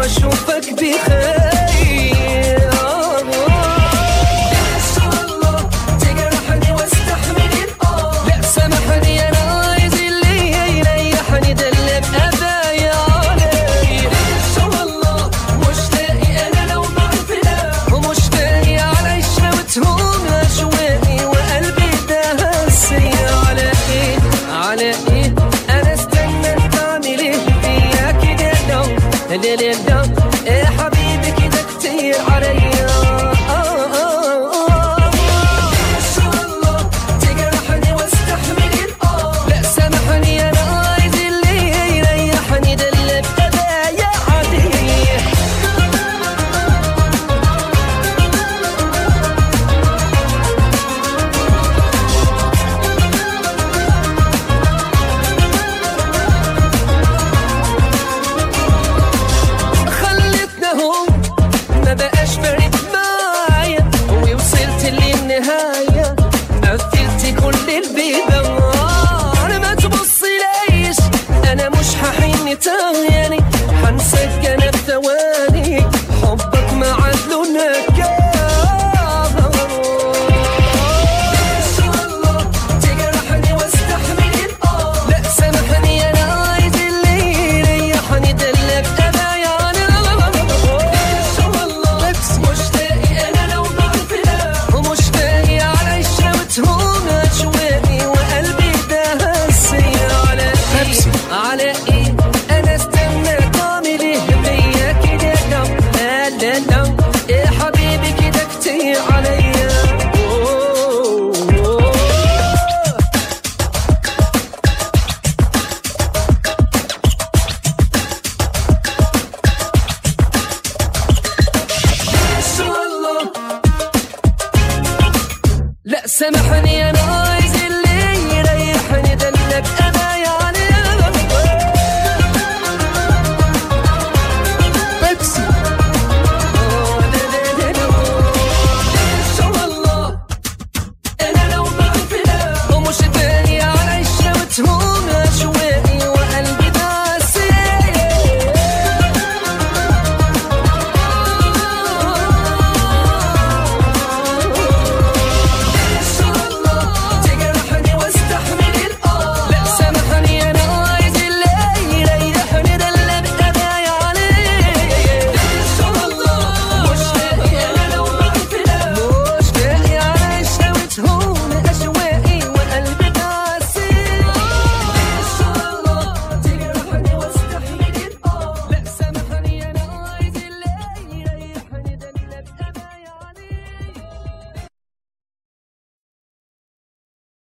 واشوفك بخير الله تجرحني واستحمل الآه لا سامحني انا عايز اللي يريحني ده اللي بقضايا علي والله مشتاقي انا لو معرفنا ومشتاقي على عشرتهم اشواقي وقلبي ده هسي على ايه على ايه انا استنى انت تعمل ايه فيا كده لو ليل لو ايه حبيبي كده كتير عليا آه آه آه الله تجرحني واستحمل الآه لا سامحني انا عايز اللي يريحني ده اللي بقضايا عليه خلتنا هو ما بقاش فارق معايا ووصلت للنهاية قفلت كل البيبان انا ما تبص ليش انا مش هحن تاني هنساك انا في ثواني حبك ما عدله نكال تجرحني واستحمل الآه لا سامحني انا عايز اللي يريحني ده اللي بقضايا والله مشتاقي انا لو بعرفنا ومشتاقي على عشرتهم اشواقي وقلبي ده هسي على ايه على ايه انا استنى تعمل ايه بيا كده لو لا لا لا يا حبيبي كده كتير عليا أوه، أوه. والله لا سامحني انا